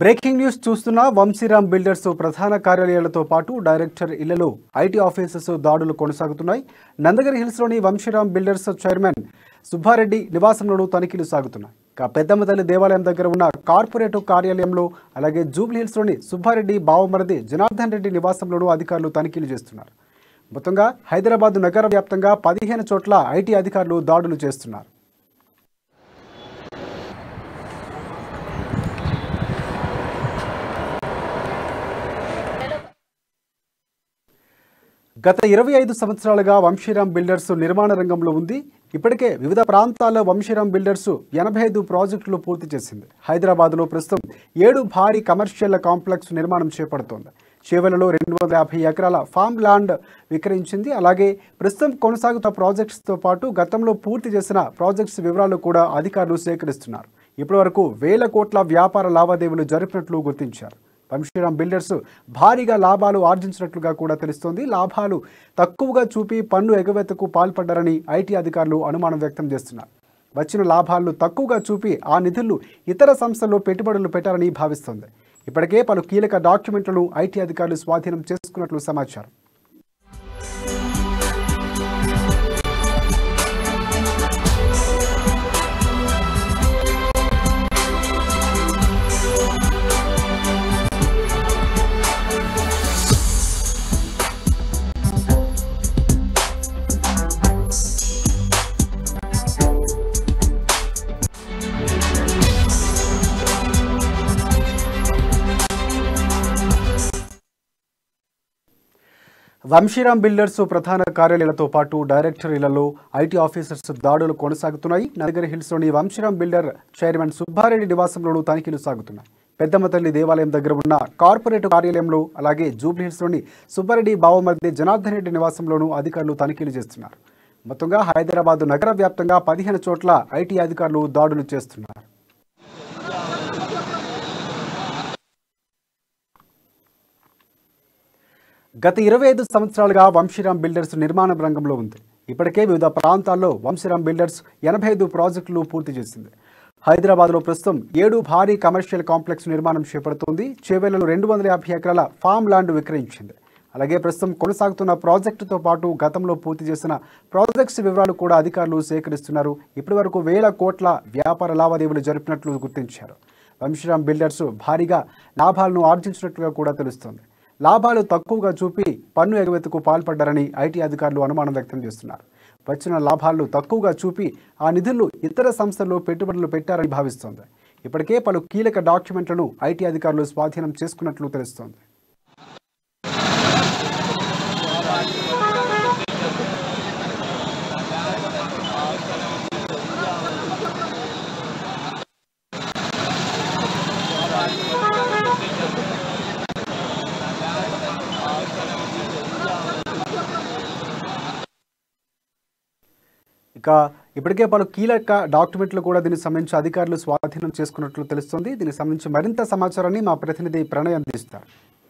breaking news చూస్తున్న Vamsiram builders ప్రధాన కార్యాలయాలతో పాటు డైరెక్టర్ ఇళ్లలో ఐటీ ఆఫీసర్స్ దాడులు కొనసాగుతున్నాయి నందగిరి హిల్స్లోని వంశీరామ్ బిల్డర్స్ చైర్మన్ సుబ్బారెడ్డి నివాసంలోనూ తనిఖీలు సాగుతున్నాయి ఇక పెద్దమ్మ తల్లి దేవాలయం దగ్గర ఉన్న కార్పొరేట్ కార్యాలయంలో అలాగే జూబ్లీ హిల్స్లోని సుబ్బారెడ్డి బావమరది జనార్దన్ రెడ్డి నివాసంలోనూ అధికారులు తనిఖీలు చేస్తున్నారు మొత్తంగా హైదరాబాద్ నగర వ్యాప్తంగా పదిహేను చోట్ల ఐటీ అధికారులు దాడులు చేస్తున్నారు గత ఇరవై ఐదు సంవత్సరాలుగా వంశీరామ్ బిల్డర్స్ నిర్మాణ రంగంలో ఉంది ఇప్పటికే వివిధ ప్రాంతాల్లో వంశీరామ్ బిల్డర్స్ ఎనభై ఐదు ప్రాజెక్టులు పూర్తి చేసింది హైదరాబాద్లో ప్రస్తుతం ఏడు భారీ కమర్షియల్ కాంప్లెక్స్ నిర్మాణం చేపడుతోంది చేవెలలో రెండు వందల యాభై ఎకరాల ఫామ్ ల్యాండ్ విక్రయించింది అలాగే ప్రస్తుతం కొనసాగుతున్న ప్రాజెక్ట్స్తో పాటు గతంలో పూర్తి చేసిన ప్రాజెక్ట్స్ వివరాలు కూడా అధికారులు సేకరిస్తున్నారు ఇప్పటివరకు వేల కోట్ల వ్యాపార లావాదేవీలు జరిపినట్లు గుర్తించారు వంశీరామ్ బిల్డర్స్ భారీగా లాభాలు ఆర్జించినట్లుగా కూడా తెలుస్తోంది లాభాలు తక్కువగా చూపి పన్ను ఎగవేతకు పాల్పడ్డారని ఐటీ అధికారులు అనుమానం వ్యక్తం చేస్తున్నారు వచ్చిన లాభాలను తక్కువగా చూపి ఆ నిధులు ఇతర సంస్థల్లో పెట్టుబడులు పెట్టారని భావిస్తోంది ఇప్పటికే పలు కీలక డాక్యుమెంట్లను ఐటీ అధికారులు స్వాధీనం చేసుకున్నట్లు సమాచారం వంశీరామ్ బిల్డర్స్ ప్రధాన కార్యాలయాలతో పాటు డైరెక్టర్ ఇళ్లలో ఐటీ ఆఫీసర్స్ దాడులు కొనసాగుతున్నాయి నగర్ హిల్స్లోని వంశీరామ్ బిల్డర్ చైర్మన్ సుబ్బారెడ్డి నివాసంలోనూ తనిఖీలు సాగుతున్నాయి పెద్దమ్మ తల్లి దేవాలయం దగ్గర ఉన్న కార్పొరేట్ కార్యాలయంలో అలాగే జూబ్లీ హిల్స్లోని సుబ్బారెడ్డి బావమర్ది జనార్దన్ రెడ్డి నివాసంలోనూ అధికారులు తనిఖీలు చేస్తున్నారు మొత్తంగా హైదరాబాద్ నగర వ్యాప్తంగా పదిహేను చోట్ల ఐటీ అధికారులు దాడులు చేస్తున్నారు గత ఇరవై ఐదు సంవత్సరాలుగా వంశీరామ్ బిల్డర్స్ నిర్మాణ రంగంలో ఉంది ఇప్పటికే వివిధ ప్రాంతాల్లో వంశీరామ్ బిల్డర్స్ ఎనభై ఐదు ప్రాజెక్టులు పూర్తి చేసింది హైదరాబాద్లో ప్రస్తుతం ఏడు భారీ కమర్షియల్ కాంప్లెక్స్ నిర్మాణం చేపడుతోంది చేవేళ్లలో రెండు వందల యాభై ఎకరాల ఫామ్ ల్యాండ్ విక్రయించింది అలాగే ప్రస్తుతం కొనసాగుతున్న ప్రాజెక్టుతో పాటు గతంలో పూర్తి చేసిన ప్రాజెక్ట్స్ వివరాలు కూడా అధికారులు సేకరిస్తున్నారు ఇప్పటివరకు వేల కోట్ల వ్యాపార లావాదేవీలు జరిపినట్లు గుర్తించారు వంశీరామ్ బిల్డర్స్ భారీగా లాభాలను ఆర్జించినట్లుగా కూడా తెలుస్తోంది లాభాలు తక్కువగా చూపి పన్ను ఎగవేతకు పాల్పడ్డారని ఐటీ అధికారులు అనుమానం వ్యక్తం చేస్తున్నారు వచ్చిన లాభాలను తక్కువగా చూపి ఆ నిధులు ఇతర సంస్థల్లో పెట్టుబడులు పెట్టారని భావిస్తోంది ఇప్పటికే పలు కీలక డాక్యుమెంట్లను ఐటీ అధికారులు స్వాధీనం చేసుకున్నట్లు తెలుస్తోంది ఇక ఇప్పటికే పలు కీలక డాక్యుమెంట్లు కూడా దీనికి సంబంధించి అధికారులు స్వాధీనం చేసుకున్నట్లు తెలుస్తోంది దీనికి సంబంధించి మరింత సమాచారాన్ని మా ప్రతినిధి ప్రణయ్ అందిస్తారు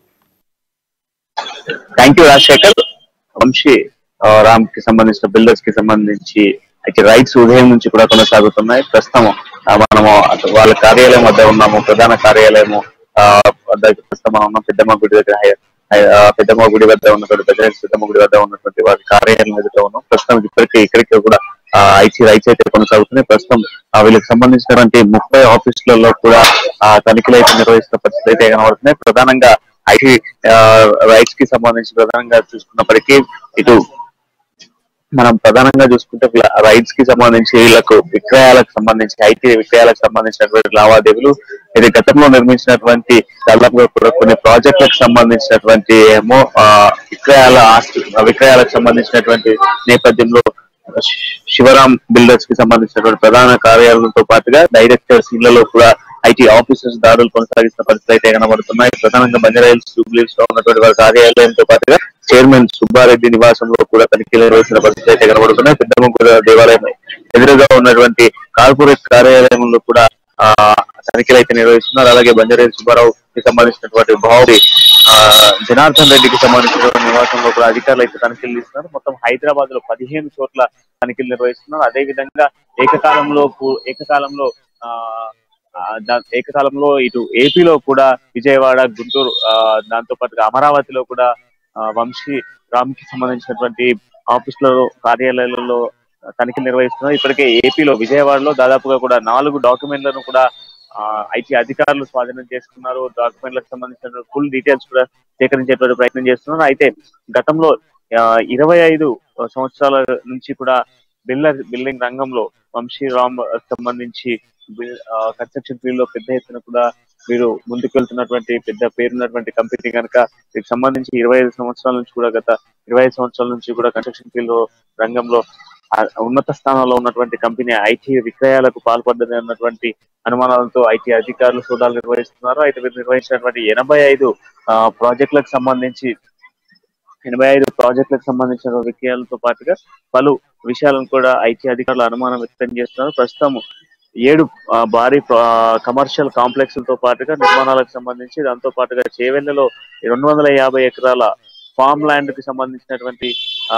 థ్యాంక్ యూ రాజశేఖర్ వంశీ ఆ, రామ్ కి సంబంధించిన బిల్డర్స్ కి సంబంధించి అయితే రైట్స్ ఉదయం నుంచి కూడా కొనసాగుతున్నాయి ప్రస్తుతం ఆ, మనము అటు వాళ్ళ కార్యాలయం వద్ద ఉన్నాము ప్రధాన కార్యాలయము ఆ, వద్ద ప్రస్తుతం మనం ఉన్నాం పెద్దమ్మ గుడి దగ్గర హై- హై- ఆ, పెద్దమ్మ గుడి వద్ద ఉన్నటువంటి పెద్ద పెద్దమ్మ గుడి వద్ద ఉన్నటువంటి వారి కార్యాలయం ఎదుట ఉన్నాం ప్రస్తుతం ఇప్పటికే ఇక్కడికి కూడా ఐటీ రైట్స్ అయితే కొనసాగుతున్నాయి ప్రస్తుతం ఆ, వీళ్ళకి సంబంధించినటువంటి ముప్పై ఆఫీసులలో కూడా ఆ, తనిఖీలు అయితే నిర్వహిస్తున్న పరిస్థితులు అయితే కనబడుతున్నాయి ప్రధానంగా ఐటీ రైట్స్ కి సంబంధించి ప్రధానంగా చూసుకున్నప్పటికీ ఇటు మనం ప్రధానంగా చూసుకుంటే రైట్స్ కి సంబంధించి వీళ్ళకు విక్రయాలకు సంబంధించి ఐటీ విక్రయాలకు సంబంధించినటువంటి లావాదేవీలు ఇది గతంలో నిర్మించినటువంటి దాదాపుగా కూడా కొన్ని ప్రాజెక్టులకు సంబంధించినటువంటి ఏమో ఆ, విక్రయాల ఆస్తి విక్రయాలకు సంబంధించినటువంటి నేపథ్యంలో శి- శివరాం బిల్డర్స్ కి సంబంధించినటువంటి ప్రధాన కార్యాలయంతో పాటుగా డైరెక్టర్స్ ఇళ్లలో కూడా ఐటీ ఆఫీసర్స్ దాడులు కొనసాగిస్తున్న పరిస్థితులు అయితే కనబడుతున్నాయి ప్రధానంగా బంజారాహిల్స్ జూబ్లీస్ లో ఉన్నటువంటి వారి కార్యాలయంతో పాటుగా చైర్మన్ సుబ్బారెడ్డి నివాసంలో కూడా తనిఖీలు నిర్వహిస్తున్న పరిస్థితులు అయితే కనబడుతున్నాయి పెద్దమ్మ దేవాలయం ఎదురుగా ఉన్నటువంటి కార్పొరేట్ కార్యాలయంలో కూడా ఆ తనిఖీలు అయితే నిర్వహిస్తున్నారు అలాగే బంజారాహిల్స్ సుబ్బారావుకి సంబంధించినటువంటి భావి ఆ జనార్దన్ రెడ్డికి సంబంధించినటువంటి నివాసంలో కూడా అధికారులు అయితే తనిఖీలు తీస్తున్నారు మొత్తం హైదరాబాద్ లో పదిహేను చోట్ల తనిఖీలు నిర్వహిస్తున్నారు అదే విధంగా ఏకకాలంలో కు- ఏకకాలంలో ఆ దా- ఏకకాలంలో ఇటు ఏపీలో కూడా విజయవాడ గుంటూరు ఆ, దాంతో పాటుగా అమరావతిలో కూడా ఆ, వంశీ రామ్ కి సంబంధించినటువంటి ఆఫీసులలో కార్యాలయాలలో తనిఖీలు నిర్వహిస్తున్నారు ఇప్పటికే ఏపీలో విజయవాడలో దాదాపుగా కూడా నాలుగు డాక్యుమెంట్లను కూడా ఐటీ అధికారులు స్వాధీనం చేసుకున్నారు డాక్యుమెంట్లకు సంబంధించిన ఫుల్ డీటెయిల్స్ కూడా సేకరించేటువంటి ప్రయత్నం చేస్తున్నారు అయితే గతంలో ఆ, ఇరవై ఐదు సంవత్సరాల నుంచి కూడా బిల్డర్ బిల్డింగ్ రంగంలో వంశీ రామ్ సంబంధించి కన్స్ట్రక్షన్ ఫీల్డ్ లో పెద్ద ఎత్తున కూడా వీరు ముందుకు వెళ్తున్నటువంటి పెద్ద పేరున్నటువంటి కంపెనీ కనుక దీనికి సంబంధించి ఇరవై ఐదు సంవత్సరాల నుంచి కూడా గత ఇరవై ఐదు సంవత్సరాల నుంచి కూడా కన్స్ట్రక్షన్ ఫీల్డ్ రంగంలో ఆ ఉన్నత స్థానంలో ఉన్నటువంటి కంపెనీ ఐటీ విక్రయాలకు పాల్పడ్డది అన్నటువంటి అనుమానాలతో ఐటీ అధికారులు సోదాలు నిర్వహిస్తున్నారు అయితే వీరు నిర్వహించినటువంటి ఎనభై ఐదు ప్రాజెక్టులకు సంబంధించి ఎనభై ఐదు ప్రాజెక్టులకు సంబంధించిన విషయాలతో పాటుగా పలు విషయాలను కూడా ఐటీ అధికారులు అనుమానం వ్యక్తం చేస్తున్నారు ప్రస్తుతం ఏడు ఆ, భారీ కమర్షియల్ కాంప్లెక్స్లతో పాటుగా నిర్మాణాలకు సంబంధించి దాంతో పాటుగా చేవెళ్లలో రెండు వందల యాభై ఎకరాల ఫామ్ ల్యాండ్ కి సంబంధించినటువంటి ఆ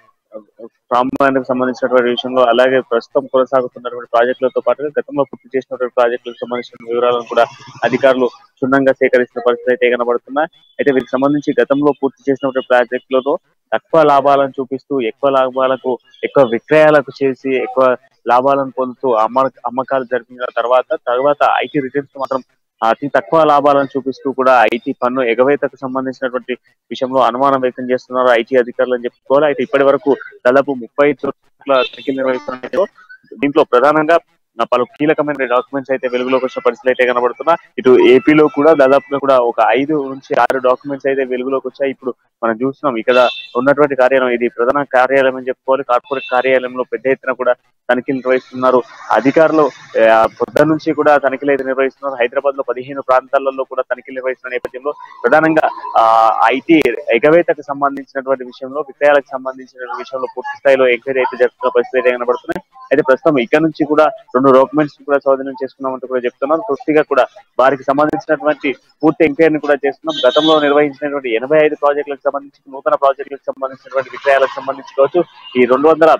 ఫామ్ ల్యాండ్ కి సంబంధించినటువంటి విషయంలో అలాగే ప్రస్తుతం కొనసాగుతున్నటువంటి ప్రాజెక్టులతో పాటుగా గతంలో పూర్తి చేసినటువంటి ప్రాజెక్టులకు సంబంధించిన వివరాలను కూడా అధికారులు క్షుణ్ణంగా సేకరిస్తున్న పరిస్థితి అయితే కనబడుతున్నాయి అయితే వీరికి సంబంధించి గతంలో పూర్తి చేసినటువంటి ప్రాజెక్టులలో తక్కువ లాభాలను చూపిస్తూ ఎక్కువ లాభాలకు ఎక్కువ విక్రయాలకు చేసి ఎక్కువ లాభాలను పొందుతూ అమ్మ అమ్మకాలు జరిపిన తర్వాత తర్వాత ఐటీ రిటర్న్స్ మాత్రం అతి తక్కువ లాభాలను చూపిస్తూ కూడా ఐటీ పన్ను ఎగవేతకు సంబంధించినటువంటి విషయంలో అనుమానం వ్యక్తం చేస్తున్నారు ఐటీ అధికారులు అని చెప్పుకోవాలి అయితే ఇప్పటి వరకు దాదాపు ముప్పై చోట్ల తనిఖీలు నిర్వహిస్తున్నారు దీంట్లో ప్రధానంగా ఆ, పలు కీలకమైన డాక్యుమెంట్స్ అయితే వెలుగులోకి వచ్చిన పరిస్థితులు అయితే కనబడుతున్నా ఇటు ఏపీలో కూడా దాదాపుగా కూడా ఒక ఐదు నుంచి ఆరు డాక్యుమెంట్స్ అయితే వెలుగులోకి వచ్చాయి ఇప్పుడు మనం చూస్తున్నాం ఇక్కడ ఉన్నటువంటి కార్యాలయం ఇది ప్రధాన కార్యాలయం అని చెప్పుకోవాలి కార్పొరేట్ కార్యాలయంలో పెద్ద ఎత్తున కూడా తనిఖీలు నిర్వహిస్తున్నారు అధికారులు ఆ, పొద్దున్న నుంచి కూడా తనిఖీలు అయితే నిర్వహిస్తున్నారు హైదరాబాద్ లో పదిహేను ప్రాంతాలలో కూడా తనిఖీలు నిర్వహిస్తున్న నేపథ్యంలో ప్రధానంగా ఆ ఐటీ ఎగవేతకు సంబంధించినటువంటి విషయంలో విక్రయాలకు సంబంధించిన విషయంలో పూర్తి స్థాయిలో ఎంక్వైరీ అయితే జరుగుతున్న పరిస్థితి అయితే కనబడుతున్నాయి అయితే ప్రస్తుతం ఇక్కడ నుంచి కూడా రెండు డాక్యుమెంట్స్ కూడా స్వాధీనం చేసుకున్నామంటూ కూడా చెప్తున్నారు పూర్తిగా కూడా వారికి సంబంధించినటువంటి పూర్తి ఎంక్వైరీని కూడా చేస్తున్నాం గతంలో నిర్వహించినటువంటి ఎనభై ఐదు ప్రాజెక్టులకు సంబంధించి నూతన ప్రాజెక్టులకు సంబంధించినటువంటి విక్రయాలకు సంబంధించి కావచ్చు ఈ రెండు వందల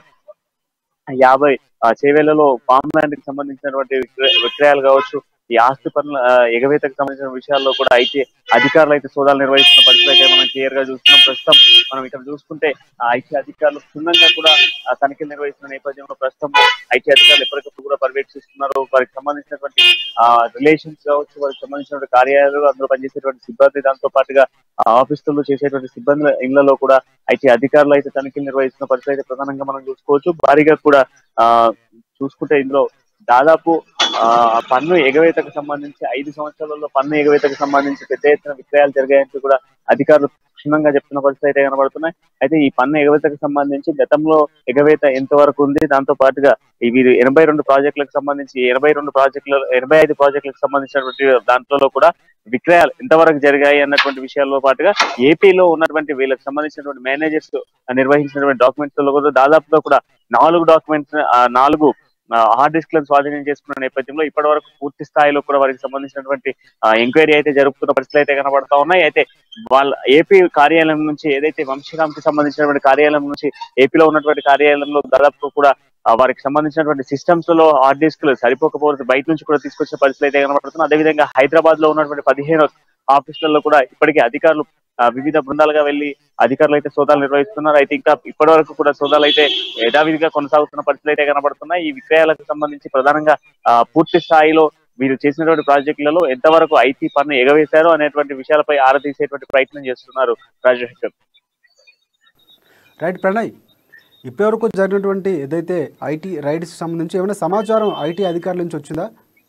యాభై ఆ, చేవేళ్లలో ఫామ్ ల్యాండ్ కి సంబంధించినటువంటి విక్ర- విక్రయాలు కావచ్చు ఈ ఆస్తి పనుల ఆ, ఎగవేతకు సంబంధించిన విషయాల్లో కూడా ఐటీ అధికారులు అయితే సోదాలు నిర్వహిస్తున్న పరిస్థితి అయితే మనం క్లియర్ గా చూస్తున్నాం ప్రస్తుతం మనం ఇక్కడ చూసుకుంటే ఆ ఐటీ అధికారులు క్షుణ్ణంగా కూడా ఆ, తనిఖీలు నిర్వహిస్తున్న నేపథ్యంలో ప్రస్తుతం ఐటీ అధికారులు ఎప్పటికప్పుడు కూడా పర్యవేక్షిస్తున్నారు వారికి సంబంధించినటువంటి ఆ రిలేషన్స్ కావచ్చు వారికి సంబంధించినటువంటి కార్యాలయాలు అందులో పనిచేసేటువంటి సిబ్బంది దాంతో పాటుగా ఆ, ఆఫీసుల్లో చేసేటువంటి సిబ్బంది ఇళ్లలో కూడా ఐటీ అధికారులు అయితే తనిఖీలు నిర్వహిస్తున్న పరిస్థితి అయితే ప్రధానంగా మనం చూసుకోవచ్చు భారీగా కూడా ఆ చూసుకుంటే ఇందులో దాదాపు ఆ పన్ను ఎగవేతకు సంబంధించి ఐదు సంవత్సరాలలో పన్ను ఎగవేతకు సంబంధించి పెద్ద ఎత్తున విక్రయాలు జరిగాయంటూ కూడా అధికారులు క్షుణ్ణంగా చెప్తున్న పరిస్థితి అయితే కనబడుతున్నాయి అయితే ఈ పన్ను ఎగవేతకు సంబంధించి గతంలో ఎగవేత ఎంత వరకు ఉంది దాంతో పాటుగా ఈ వీరు ఎనభై రెండు ప్రాజెక్టులకు సంబంధించి ఎనభై రెండు ప్రాజెక్టుల ఎనభై ఐదు ప్రాజెక్టులకు సంబంధించినటువంటి దాంట్లో కూడా విక్రయాలు ఎంతవరకు జరిగాయి అన్నటువంటి విషయాల్లో పాటుగా ఏపీలో ఉన్నటువంటి వీళ్ళకి సంబంధించినటువంటి మేనేజర్స్ నిర్వహించినటువంటి డాక్యుమెంట్స్ లో కూడా దాదాపుగా కూడా నాలుగు డాక్యుమెంట్స్ నాలుగు హార్డ్ డిస్క్ లను స్వాధీనం చేసుకున్న నేపథ్యంలో ఇప్పటి వరకు పూర్తి స్థాయిలో కూడా వారికి సంబంధించినటువంటి ఎంక్వైరీ అయితే జరుపుతున్న పరిస్థితులు అయితే కనబడతా ఉన్నాయి అయితే వాళ్ళ ఏపీ కార్యాలయం నుంచి ఏదైతే వంశీరామ్ కి సంబంధించినటువంటి కార్యాలయం నుంచి ఏపీలో ఉన్నటువంటి కార్యాలయంలో దాదాపు కూడా ఆ, వారికి సంబంధించినటువంటి సిస్టమ్స్ లో హార్డ్ డిస్క్లు సరిపోకపోతే బయట నుంచి కూడా తీసుకొచ్చే పరిస్థితులు అయితే కనబడుతుంది అదేవిధంగా హైదరాబాద్ లో ఉన్నటువంటి పదిహేను ఆఫీసులలో కూడా ఇప్పటికే అధికారులు ఆ, వివిధ బృందాలుగా వెళ్లి అధికారులు అయితే సోదాలు నిర్వహిస్తున్నారు అయితే ఇంకా ఇప్పటి వరకు కూడా సోదాలు అయితే యథావిధిగా కొనసాగుతున్న పరిస్థితులు అయితే కనబడుతున్నాయి ఈ విక్రయాలకు సంబంధించి ప్రధానంగా ఆ, పూర్తి స్థాయిలో వీరు చేసినటువంటి ప్రాజెక్టులలో ఎంతవరకు ఐటీ పన్ను ఎగవేశారో అనేటువంటి విషయాలపై ఆరా తీసేటువంటి ప్రయత్నం చేస్తున్నారు రాజశేఖర్ రైట్ ప్రణయ్ ఇప్పటివరకు జరిగినటువంటి ఏదైతే ఐటీ రైడ్స్ సంబంధించి ఏమైనా సమాచారం ఐటీ అధికారుల నుంచి వచ్చిందా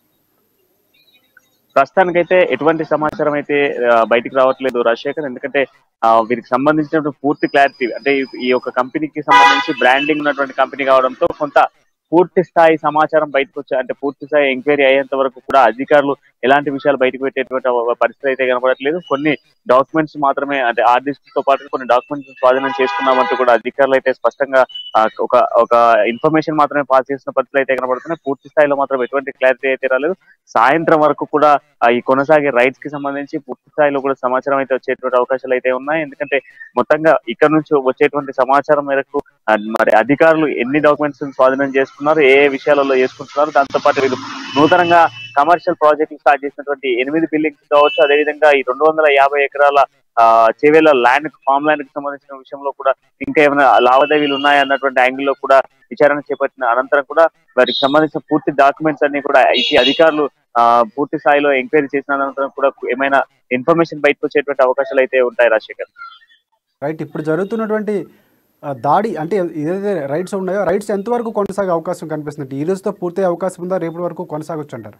ప్రస్తుతానికైతే ఎటువంటి సమాచారం అయితే ఆ, బయటికి రావట్లేదు రాజశేఖర్ ఎందుకంటే ఆ, వీరికి సంబంధించినటువంటి పూర్తి క్లారిటీ అంటే ఈ- ఈ యొక్క కంపెనీకి సంబంధించి బ్రాండింగ్ ఉన్నటువంటి కంపెనీ కావడంతో కొంత పూర్తి స్థాయి సమాచారం బయటకు వచ్చే అంటే పూర్తి స్థాయి ఎంక్వైరీ అయ్యేంత వరకు కూడా అధికారులు ఎలాంటి విషయాలు బయటకు పెట్టేటువంటి ఒక పరిస్థితి అయితే కనబడట్లేదు కొన్ని డాక్యుమెంట్స్ మాత్రమే అంటే ఆర్డిస్ట్ తో పాటు కొన్ని డాక్యుమెంట్స్ స్వాధీనం చేసుకున్నామంటూ కూడా అధికారులు అయితే స్పష్టంగా ఆ, ఒక ఒక ఇన్ఫర్మేషన్ మాత్రమే పాస్ చేసిన పరిస్థితులు అయితే కనబడుతున్నాయి పూర్తి స్థాయిలో మాత్రం ఎటువంటి క్లారిటీ అయితే రాలేదు సాయంత్రం వరకు కూడా ఆ, ఈ కొనసాగే రైట్స్ కి సంబంధించి పూర్తి స్థాయిలో కూడా సమాచారం అయితే వచ్చేటువంటి అవకాశాలు అయితే ఉన్నాయి ఎందుకంటే మొత్తంగా ఇక్కడ నుంచి వచ్చేటువంటి సమాచారం మేరకు ఆ, మరి అధికారులు ఎన్ని డాక్యుమెంట్స్ స్వాధీనం చేసుకున్నారు ఏ ఏ విషయాలలో చేసుకుంటున్నారు దాంతో పాటు వీళ్ళు నూతనంగా కమర్షియల్ ప్రాజెక్ట్ స్టార్ట్ చేసినటువంటి ఎనిమిది బిల్డింగ్స్ కావచ్చు అదేవిధంగా ఈ రెండు వందల యాభై ఎకరాల ఆ, చేవేళ్ల ల్యాండ్ ఫామ్ ల్యాండ్ కి సంబంధించిన విషయంలో కూడా ఇంకా ఏమైనా లావాదేవీలు ఉన్నాయన్నటువంటి యాంగిల్ లో కూడా విచారణ చేపట్టిన అనంతరం కూడా వారికి సంబంధించిన పూర్తి డాక్యుమెంట్స్ అన్ని కూడా ఐటీ అధికారులు ఆ, పూర్తి స్థాయిలో ఎంక్వైరీ చేసిన అనంతరం కూడా ఏమైనా ఇన్ఫర్మేషన్ బయటకు వచ్చేటువంటి అవకాశాలు అయితే ఉంటాయి రాజశేఖర్ రైట్ ఇప్పుడు జరుగుతున్నటువంటి ఆ, దాడి అంటే ఏదైతే రైట్స్ ఉన్నాయో రైట్స్ ఎంతవరకు కొనసాగే అవకాశం కనిపిస్తుంది ఈ రోజుతో పూర్తయ్యే అవకాశం ఉందా రేపటి వరకు కొనసాగొచ్చు అంటారు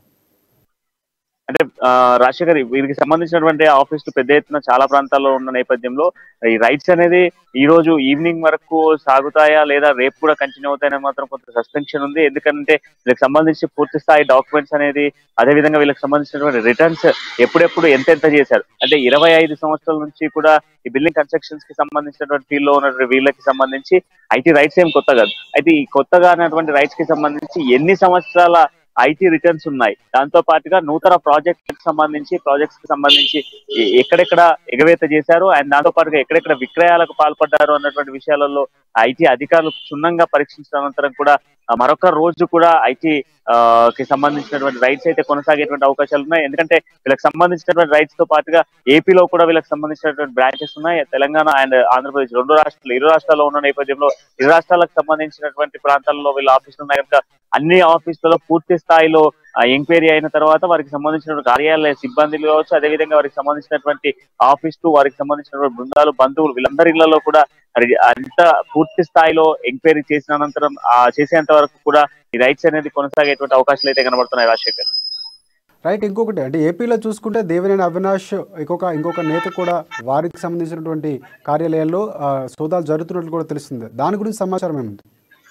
అంటే ఆ, రాజశేఖర్ వీరికి సంబంధించినటువంటి ఆఫీసులు పెద్ద ఎత్తున చాలా ప్రాంతాల్లో ఉన్న నేపథ్యంలో ఈ రైట్స్ అనేది ఈ రోజు ఈవినింగ్ వరకు సాగుతాయా లేదా రేపు కూడా కంటిన్యూ అవుతాయని మాత్రం కొంత సస్పెన్షన్ ఉంది ఎందుకంటే వీళ్ళకి సంబంధించి పూర్తి స్థాయి డాక్యుమెంట్స్ అనేది అదే విధంగా వీళ్ళకి సంబంధించినటువంటి రిటర్న్స్ ఎప్పుడెప్పుడు ఎంత ఎంత చేశారు అంటే ఇరవై ఐదు సంవత్సరాల నుంచి కూడా ఈ బిల్డింగ్ కన్స్ట్రక్షన్స్ కి సంబంధించినటువంటి ఫీల్డ్ లో ఉన్నటువంటి వీళ్ళకి సంబంధించి ఐటీ రైట్స్ ఏం కొత్త కాదు అయితే ఈ కొత్తగా ఉన్నటువంటి రైట్స్ కి సంబంధించి ఎన్ని సంవత్సరాల ఐటీ రిటర్న్స్ ఉన్నాయి దాంతో పాటుగా నూతన ప్రాజెక్ట్ కి సంబంధించి ప్రాజెక్ట్స్ కి సంబంధించి ఎ- ఎక్కడెక్కడ ఎగవేత చేశారు అండ్ దాంతో పాటుగా ఎక్కడెక్కడ విక్రయాలకు పాల్పడ్డారు అన్నటువంటి విషయాలలో ఐటీ అధికారులు క్షుణ్ణంగా పరీక్షించిన అనంతరం కూడా ఆ, మరొక రోజు కూడా ఐటీ కి సంబంధించినటువంటి రైట్స్ అయితే కొనసాగేటువంటి అవకాశాలు ఉన్నాయి ఎందుకంటే వీళ్ళకి సంబంధించినటువంటి రైట్స్ తో పాటుగా ఏపీలో కూడా వీళ్ళకి సంబంధించినటువంటి బ్రాంచెస్ ఉన్నాయి తెలంగాణ అండ్ ఆంధ్రప్రదేశ్ రెండు రాష్ట్రాలు ఇరు రాష్ట్రాల్లో ఉన్న నేపథ్యంలో ఇరు రాష్ట్రాలకు సంబంధించినటువంటి ప్రాంతాల్లో వీళ్ళ ఆఫీసులు ఉన్నాయి కనుక అన్ని ఆఫీసులలో పూర్తి స్థాయిలో ఎంక్వైరీ అయిన తర్వాత వారికి సంబంధించినటువంటి కార్యాలయ సిబ్బందులు కావచ్చు అదేవిధంగా వారికి సంబంధించినటువంటి ఆఫీస్ టు వారికి సంబంధించినటువంటి బృందాలు బంధువులు వీళ్ళందరి ఇళ్లలో కూడా మరి అంత పూర్తి స్థాయిలో ఎంక్వైరీ చేసిన అనంతరం ఆ చేసేంత వరకు కూడా ఈ రైట్స్ అనేది కొనసాగేటువంటి అవకాశాలు అయితే కనబడుతున్నాయి రాజశేఖర్ రైట్ ఇంకొకటి అంటే ఏపీలో చూసుకుంటే దేవినేని అవినాష్ ఇంకొక ఇంకొక నేత కూడా వారికి సంబంధించినటువంటి కార్యాలయాల్లో ఆ, సోదాలు జరుగుతున్నట్లు కూడా తెలుస్తుంది దాని గురించి సమాచారం ఏముంది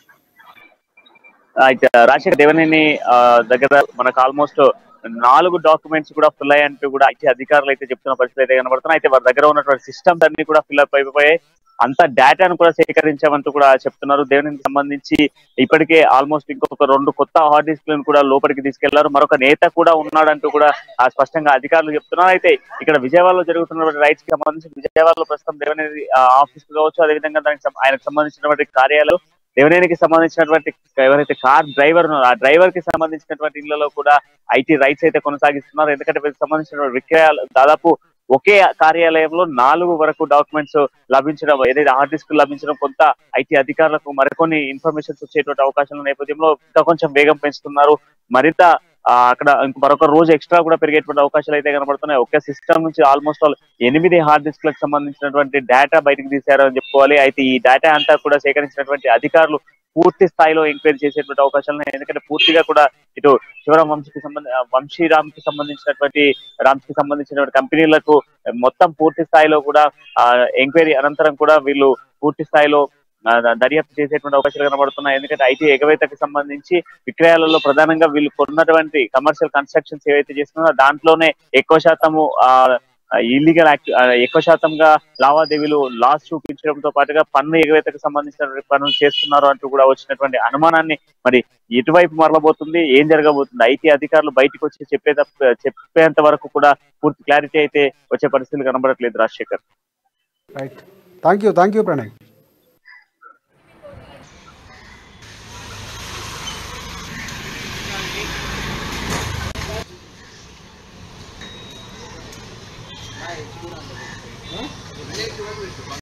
అయితే రాజశేఖర్ దేవనేని ఆ, దగ్గర మనకు ఆల్మోస్ట్ నాలుగు డాక్యుమెంట్స్ కూడా ఫిల్ అయ్యంటూ కూడా ఐటీ అధికారులు అయితే చెప్తున్న పరిస్థితి అయితే కనబడుతున్నాయి అయితే వారి దగ్గర ఉన్నటువంటి సిస్టమ్స్ అన్ని కూడా ఫిల్ అప్ అయిపోయాయి అంత డేటాను కూడా సేకరించామంటూ కూడా చెప్తున్నారు దేవనికి సంబంధించి ఇప్పటికే ఆల్మోస్ట్ ఇంకొక రెండు కొత్త హార్డ్ డిస్క్లను కూడా లోపలికి తీసుకెళ్లారు మరొక నేత కూడా ఉన్నాడంటూ కూడా ఆ స్పష్టంగా అధికారులు చెప్తున్నారు అయితే ఇక్కడ విజయవాడలో జరుగుతున్నటువంటి రైట్స్ కి సంబంధించి విజయవాడలో ప్రస్తుతం దేవనేని ఆఫీస్ కావచ్చు అదేవిధంగా దానికి సం- ఆయనకు సంబంధించినటువంటి కార్యాలయం దేవనేనికి సంబంధించినటువంటి ఎవరైతే కార్ డ్రైవర్ ఉన్నారో ఆ డ్రైవర్ కి సంబంధించినటువంటి ఇళ్లలో కూడా ఐటీ రైట్స్ అయితే కొనసాగిస్తున్నారు ఎందుకంటే వీరికి సంబంధించిన విక్రయాలు దాదాపు ఒకే కార్యాలయంలో నాలుగు వరకు డాక్యుమెంట్స్ లభించడం ఏదైతే హార్డ్ డిస్క్ లభించడం కొంత ఐటీ అధికారులకు మరికొన్ని ఇన్ఫర్మేషన్స్ వచ్చేటువంటి అవకాశాల నేపథ్యంలో ఇంకా కొంచెం వేగం పెంచుతున్నారు మరింత ఆ, అక్కడ ఇంక మరొక రోజు ఎక్స్ట్రా కూడా పెరిగేటువంటి అవకాశాలు అయితే కనబడుతున్నాయి ఒకే సిస్టమ్ నుంచి ఆల్మోస్ట్ ఆల్ ఎనిమిది హార్డ్ డిస్క్ లకు సంబంధించినటువంటి డేటా బయటకు తీశారు అని చెప్పుకోవాలి అయితే ఈ డేటా అంతా కూడా సేకరించినటువంటి అధికారులు పూర్తి స్థాయిలో ఎంక్వైరీ చేసేటువంటి అవకాశాలు ఉన్నాయి ఎందుకంటే పూర్తిగా కూడా ఇటు శివరాం వంశీకి సంబంధ వంశీరామ్ కి సంబంధించినటువంటి రామ్స్ కి సంబంధించినటువంటి కంపెనీలకు మొత్తం పూర్తి స్థాయిలో కూడా ఎంక్వైరీ అనంతరం కూడా వీళ్ళు పూర్తి స్థాయిలో ఆ, ద- దర్యాప్తు చేసేటువంటి అవకాశాలు కనబడుతున్నాయి ఎందుకంటే ఐటీ ఎగవేతకు సంబంధించి విక్రయాలలో ప్రధానంగా వీళ్ళు కొన్నటువంటి కమర్షియల్ కన్స్ట్రక్షన్స్ ఏవైతే చేస్తున్నారో దాంట్లోనే ఎక్కువ శాతము ఇల్లీగల్ యాక్ట్ ఎక్కువ శాతంగా లావాదేవీలు లాస్ చూపించడంతో పాటుగా పన్ను ఎగవేతకు సంబంధించిన పనులు చేస్తున్నారు అంటూ కూడా వచ్చినటువంటి అనుమానాన్ని మరి ఎటువైపు మరలబోతుంది ఏం జరగబోతుంది ఐటీ అధికారులు బయటకు వచ్చి చెప్పే చెప్పేంత వరకు కూడా పూర్తి క్లారిటీ అయితే వచ్చే పరిస్థితులు కనబడట్లేదు Rajasekhar right thank you thank you Pranay